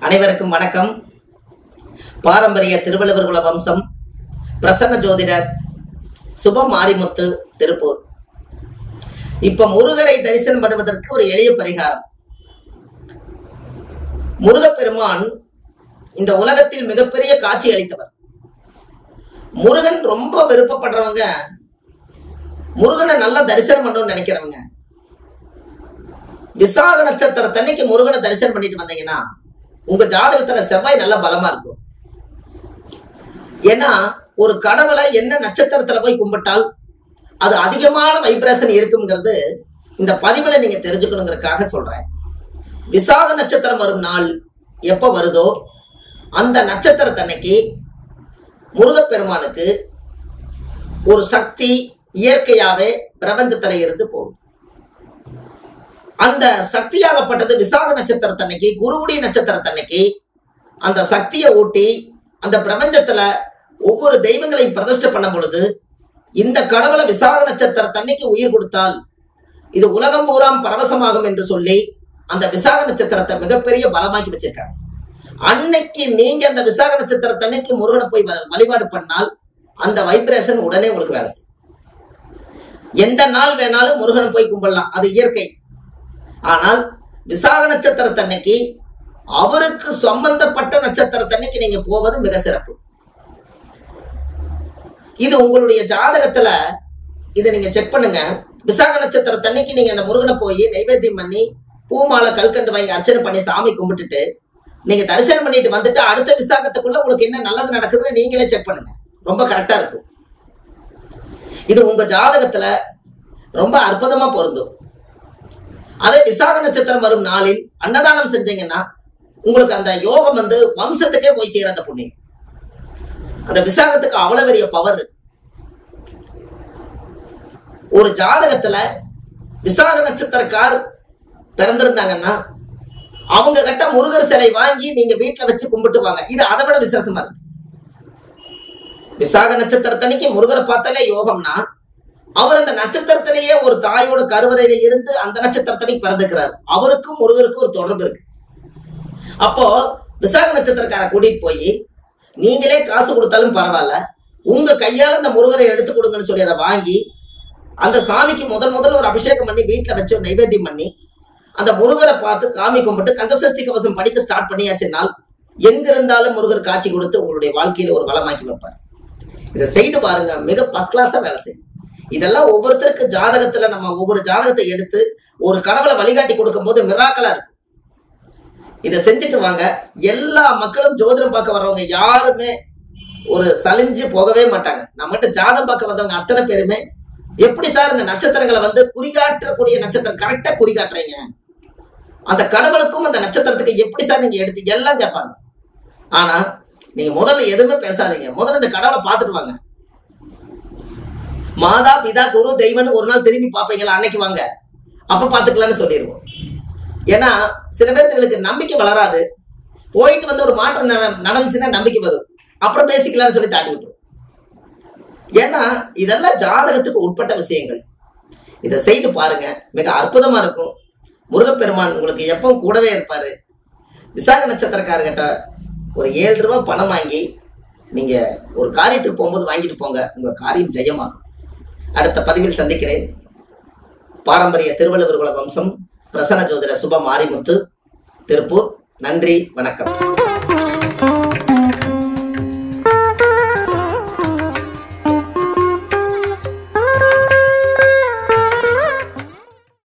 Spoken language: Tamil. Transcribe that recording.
அனைவருக்கும் வணக்கம் பாரம்பரிய திருவள்ளுவர் குல வம்சம் பிரசன்ன ஜோதிடர் சுப மாரிமுத்து திருப்பூர் இப்ப முருகரை தரிசனம் பண்ணுவதற்கு ஒரு எளிய பரிகாரம் முருகப்பெருமான் இந்த உலகத்தில் மிகப்பெரிய காட்சி அளித்தவர் முருகன் ரொம்ப விருப்பப்படுறவங்க முருகனை நல்லா தரிசனம் பண்ணணும்னு நினைக்கிறவங்க விசாக நட்சத்திரத்தன்னைக்கு முருகனை தரிசனம் பண்ணிட்டு வந்தீங்கன்னா உங்க ஜாதகத்துல செவ்வாய் நல்லா பலமா இருக்கும் ஏன்னா ஒரு கடவுளை என்ன நட்சத்திரத்துல போய் கும்பிட்டால் அது அதிகமான வைப்ரேஷன் இருக்குங்கிறது இந்த பதிவுல நீங்க தெரிஞ்சுக்கணுங்கிறதுக்காக சொல்றேன் விசாக நட்சத்திரம் வரும் நாள் எப்போ வருதோ அந்த நட்சத்திரத்தன்னைக்கு முருகப்பெருமானுக்கு ஒரு சக்தி இயற்கையாவே பிரபஞ்சத்துல இருந்து போகுது அந்த சக்தியாகப்பட்டது விசாக நட்சத்திரத்தன்னைக்கு குருவுடைய நட்சத்திரத்தன்னைக்கு அந்த சக்தியை ஊட்டி அந்த பிரபஞ்சத்துல ஒவ்வொரு தெய்வங்களையும் பிரதிஷ்டை பண்ணும் பொழுது இந்த கடவுளை விசாக நட்சத்திரத்தன்னைக்கு உயிர் கொடுத்தால் இது உலகம் பூராம் பரவசமாகும் என்று சொல்லி அந்த விசாக நட்சத்திரத்தை மிகப்பெரிய பலமாக்கி வச்சிருக்காங்க அன்னைக்கு நீங்க அந்த விசாக நட்சத்திரத்தன்னைக்கு முருகனை போய் வ- வழிபாடு பண்ணால் அந்த வைப்ரேஷன் உடனே உங்களுக்கு வேலை செய்யும் எந்த நாள் வேணாலும் முருகனை போய் கும்பிடலாம் அது இயற்கை ஆனால் விசாக நட்சத்திரத்தன்னைக்கு அவருக்கு சம்பந்தப்பட்ட நட்சத்திரத்தன்னைக்கு நீங்க போவது மிக சிறப்பு இது உங்களுடைய ஜாதகத்துல இதை நீங்க செக் பண்ணுங்க விசாக நட்சத்திரத்தன்னைக்கு நீங்க அந்த முருகனை போய் நைவேத்தியம் பண்ணி பூமாலை கல்கண்டு வாங்கி அர்ச்சனை பண்ணி சாமி கும்பிட்டுட்டு நீங்க தரிசனம் பண்ணிட்டு வந்துட்டு அடுத்த விசாகத்துக்குள்ள உங்களுக்கு என்ன நல்லது நடக்குதுன்னு நீங்களே செக் பண்ணுங்க ரொம்ப கரெக்டா இருக்கும் இது உங்க ஜாதகத்துல ரொம்ப அற்புதமா பொருந்தும் அதே விசாக நட்சத்திரம் வரும் நாளில் அன்னதானம் செஞ்சீங்கன்னா உங்களுக்கு அந்த யோகம் வந்து வம்சத்துக்கே போய் சேர அந்த புண்ணியம் அந்த விசாகத்துக்கு அவ்வளவு பெரிய பவர் ஒரு ஜாதகத்துல விசாக நட்சத்திரக்கார் பிறந்திருந்தாங்கன்னா அவங்க கிட்ட முருகர் சிலை வாங்கி நீங்க வீட்டுல வச்சு கும்பிட்டு வாங்க இது அதை விட விசேஷமா இருக்கு விசாக நட்சத்திரத்தன்னைக்கு முருகரை பார்த்தாலே யோகம்னா அவர் அந்த நட்சத்திரத்திலேயே ஒரு தாயோட கருவறையில இருந்து அந்த நட்சத்திரத்தனைக்கு பிறந்துக்கிறார் அவருக்கும் முருகருக்கும் ஒரு தொடர்பு இருக்கு அப்போ விசாக நட்சத்திரக்கார கூட்டிட்டு போய் நீங்களே காசு கொடுத்தாலும் பரவாயில்ல உங்க கையால அந்த முருகரை எடுத்து கொடுங்கன்னு சொல்லி அதை வாங்கி அந்த சாமிக்கு முதல் முதல்ல ஒரு அபிஷேகம் பண்ணி வீட்டுல வச்சு ஒரு நைவேத்தியம் பண்ணி அந்த முருகரை பார்த்து காமி கும்பிட்டு கந்தசஷ்டி கவசம் படிக்க ஸ்டார்ட் பண்ணியாச்சுனால் எங்க இருந்தாலும் முருகர் காட்சி கொடுத்து உங்களுடைய வாழ்க்கையில ஒரு வளமாக்கி வைப்பார் இதை செய்து பாருங்க மிக ஃபர்ஸ்ட் கிளாஸா வேலை செய்யும் இதெல்லாம் ஒவ்வொருத்தருக்கு ஜாதகத்துல நம்ம ஒவ்வொரு ஜாதகத்தை எடுத்து ஒரு கடவுளை வழிகாட்டி கொடுக்கும்போது மிராக்கலா இருக்கும் இதை செஞ்சுட்டு வாங்க எல்லா மக்களும் ஜோதிடம் பார்க்க வர்றவங்க யாருமே ஒரு சலிஞ்சு போகவே மாட்டாங்க நம்மகிட்ட ஜாதகம் பார்க்க வந்தவங்க அத்தனை பேருமே எப்படி சார் இந்த நட்சத்திரங்களை வந்து குறிகாட்டக்கூடிய நட்சத்திரம் கரெக்டா குறிகாட்டுறீங்க அந்த கடவுளுக்கும் அந்த நட்சத்திரத்துக்கு எப்படி சார் நீங்க எடுத்து எல்லாம் கேட்பாங்க ஆனா நீங்க முதல்ல எதுவுமே பேசாதீங்க முதல்ல இந்த கடவுளை பார்த்துட்டு வாங்க மாதா பிதா குரு தெய்வம்னு ஒரு நாள் திரும்பி பார்ப்பீங்களா அன்னைக்கு வாங்க அப்ப பாத்துக்கலாம்னு சொல்லிடுவோம் ஏன்னா சில பேர்த்துகளுக்கு நம்பிக்கை வளராது போயிட்டு வந்து ஒரு மாற்றம் நட- நடந்துச்சுன்னா நம்பிக்கை வரும் அப்புறம் பேசிக்கலாம்னு சொல்லி தாட்டி விட்டுரும் ஏன்னா இதெல்லாம் ஜாதகத்துக்கு உட்பட்ட விஷயங்கள் இதை செய்து பாருங்க மிக அற்புதமா இருக்கும் முருகப்பெருமான் உங்களுக்கு எப்பவும் கூடவே இருப்பாரு விசாக நட்சத்திரக்காரர்கிட்ட ஒரு ஏழு ரூபா பணம் வாங்கி நீங்க ஒரு காரியத்துக்கு போகும்போது வாங்கிட்டு போங்க உங்க காரியம் ஜெயமாகும் அடுத்த பதிவில் சந்திக்கிறேன் பாரம்பரிய திருவள்ளுவர் குல வம்சம் பிரசன்ன ஜோதிட சுப மாரிமுத்து திருப்பூர் நன்றி வணக்கம்